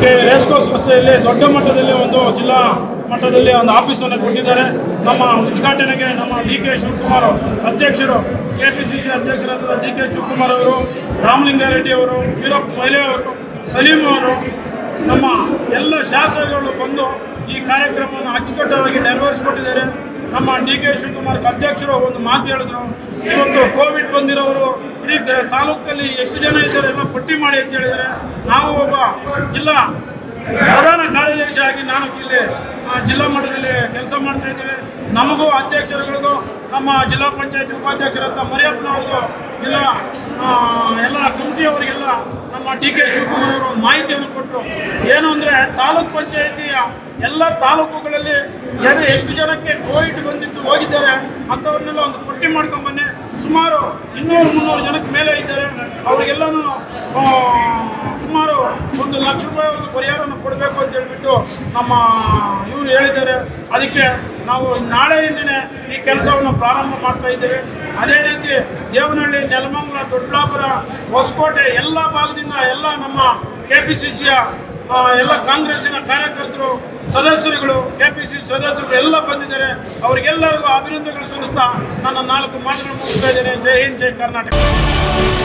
ನಮಗೆ race course ರಸ್ತೆಯಲ್ಲಿ ದೊಡ್ಡ ಮಟ್ಟದಲ್ಲಿ ಒಂದು ಜಿಲ್ಲಾ ಮಟ್ಟದಲ್ಲಿ ಒಂದು ಆಫೀಸನ್ನು ಕೊಟ್ಟಿದ್ದಾರೆ ನಮ್ಮ ಉದ್ಘಾಟನೆಗೆ ನಮ್ಮ ಡಿ ಕೆ ಶಿವಕುಮಾರ್ ಅಧ್ಯಕ್ಷರು ಕೆ ಪಿ ಸಿ ಸಿ ಅಧ್ಯಕ್ಷರಾದ ಡಿ ಕೆ ಶಿವಕುಮಾರ್ ಅವರು ರಾಮಲಿಂಗಾರೆಡ್ಡಿ ಅವರು ವೀರಪ್ಪ ಮೊಯ್ಲೆ ಅವರು ಸಲೀಂ ಅವರು ನಮ್ಮ ಎಲ್ಲ ಶಾಸಕರು ಬಂದು ಈ ಕಾರ್ಯಕ್ರಮವನ್ನು ಅಚ್ಚುಕಟ್ಟಾಗಿ ನೆರವೇರಿಸಿಕೊಟ್ಟಿದ್ದಾರೆ ನಮ್ಮ ಡಿ ಕೆ ಶಿವಕುಮಾರ್ ಅಧ್ಯಕ್ಷರು ಒಂದು ಮಾತು ಹೇಳಿದ್ರು ಇವತ್ತು ಕೋವಿಡ್ ಬಂದಿರೋರು ಇಡೀ ಗ- ತಾಲೂಕಲ್ಲಿ ಎಷ್ಟು ಜನ ಇದ್ದಾರೆ ಎಲ್ಲ ಪಟ್ಟಿ ಮಾಡಿ ಅಂತ ಹೇಳಿದ್ದಾರೆ ನಾವು ಒಬ್ಬ ಜಿಲ್ಲಾ ಪ್ರಧಾನ ಕಾರ್ಯದರ್ಶಿ ಆಗಿ ನಾನು ಇಲ್ಲಿ ಆ, ಜಿಲ್ಲಾ ಮಟ್ಟದಲ್ಲಿ ಕೆಲಸ ಮಾಡ್ತಾ ಇದ್ದೀವಿ ನಮಗೂ ಅಧ್ಯಕ್ಷರುಗಳಿಗೂ ನಮ್ಮ ಜಿಲ್ಲಾ ಪಂಚಾಯತ್ ಉಪಾಧ್ಯಕ್ಷರಂತ ಮರಿಯಪ್ಪನವ್ರಿಗೂ ಜಿಲ್ಲಾ ಆ, ಎಲ್ಲ ಕಮಿಟಿಯವರಿಗೆಲ್ಲ ನಮ್ಮ ಡಿ ಕೆ ಶಿವಕುಮಾರ್ ಅವರು ಮಾಹಿತಿಯನ್ನು ಕೊಟ್ಟರು ಏನು ಅಂದರೆ ತಾಲೂಕ್ ಪಂಚಾಯತಿಯ ಎಲ್ಲ ತಾಲೂಕುಗಳಲ್ಲಿ ಯಾರು ಎಷ್ಟು ಜನಕ್ಕೆ ಕೋವಿಡ್ ಬಂದಿದ್ದು ಹೋಗಿದ್ದಾರೆ ಅಂಥವ್ರನ್ನೆಲ್ಲ ಒಂದು ಪಟ್ಟಿ ಮಾಡ್ಕೊಂಡು ಬನ್ನಿ ಸುಮಾರು ಇನ್ನೂರು ಮುನ್ನೂರು ಜನಕ್ಕೆ ಮೇಲೆ ಇದ್ದಾರೆ ಅವರಿಗೆಲ್ಲನೂ ಆ, ಸುಮಾರು ಒಂದು ಲಕ್ಷ ರೂಪಾಯಿ ಒಂದು ಪರಿಹಾರವನ್ನು ಕೊಡಬೇಕು ಅಂತ ಹೇಳ್ಬಿಟ್ಟು ನಮ್ಮ ಇವರು ಹೇಳಿದ್ದಾರೆ ಅದಕ್ಕೆ ನಾವು ನಾಳೆಯಿಂದನೇ ಈ ಕೆಲಸವನ್ನು ಪ್ರಾರಂಭ ಮಾಡ್ತಾ ಇದ್ದೇವೆ ಅದೇ ರೀತಿ ದೇವನಹಳ್ಳಿ ನೆಲಮಂಗಲ ದೊಡ್ಡಬಳ್ಳಾಪುರ ಹೊಸಕೋಟೆ ಎಲ್ಲ ಭಾಗದಿಂದ ಎಲ್ಲ ನಮ್ಮ ಕೆ ಪಿ ಸಿ ಸಿಯ ಎಲ್ಲ ಕಾಂಗ್ರೆಸ್ಸಿನ ಕಾರ್ಯಕರ್ತರು ಸದಸ್ಯರುಗಳು ಕೆ ಪಿ ಸಿ ಸದಸ್ಯರು ಎಲ್ಲ ಬಂದಿದ್ದಾರೆ ಅವರಿಗೆಲ್ಲರಿಗೂ ಅಭಿನಂದನೆಗಳು ಸಲ್ಲಿಸ್ತಾ ನನ್ನ ನಾಲ್ಕು ಮಾತುಗಳು ಮುಗಿಸ್ತಾ ಇದ್ದೇನೆ ಜೈ ಹಿಂದ್ ಜೈ ಕರ್ನಾಟಕ